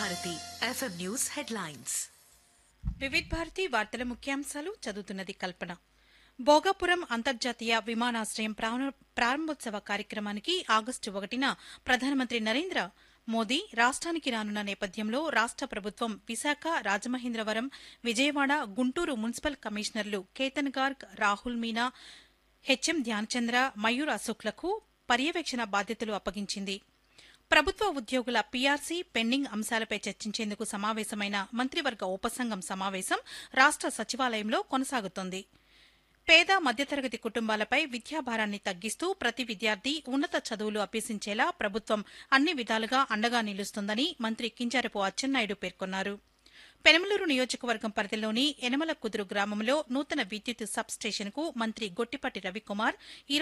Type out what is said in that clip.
Bharati FM news headlines Vividh Bharati వార్తల ముఖ్యాంశాలు చదువుతున్నది కల్పన భోగాపురం అంతర్జాతీయ విమానాశ్రయం ప్రాణ- ప్రారంభోత్సవ కార్యక్రమానికి ఆగస్టు ఒకటిన ప్రధానమంత్రి నరేంద్ర మోదీ రాష్ట్రానికి రానున్న నేపథ్యంలో రాష్ట్ర ప్రభుత్వం విశాఖ రాజమహేంద్రవరం విజయవాడ గుంటూరు మున్సిపల్ కమిషనర్లు కేతన్ గార్గ్ రాహుల్ మీనా హెచ్ఎం ధ్యానచంద్ర మయూర్ అశోక్లకు పర్యవేక్షణ బాధ్యతలు అప్పగించింది ప్రభుత్వ ఉద్యోగుల పీఆర్సీ పెండింగ్ అంశాలపై చర్చించేందుకు సమావేశమైన మంత్రివర్గ ఉపసంఘం సమావేశం రాష్ట్ర సచివాలయంలో కొనసాగుతోంది పేద మధ్యతరగతి కుటుంబాలపై విద్యాభారాన్ని తగ్గిస్తూ ప్రతి విద్యార్థి ఉన్నత చదువులు అభ్యసించేలా ప్రభుత్వం అన్ని విధాలుగా అండగా నిలుస్తుందని మంత్రి కింజారపు అచ్చెన్నాయుడు పేర్కొన్నారు పెనమలూరు నియోజకవర్గం పరిధిలోని యనమల కుదురు గ్రామంలో నూతన విద్యుత్ సబ్ స్టేషన్కు మంత్రి గొట్టిపాటి రవికుమార్ ఈ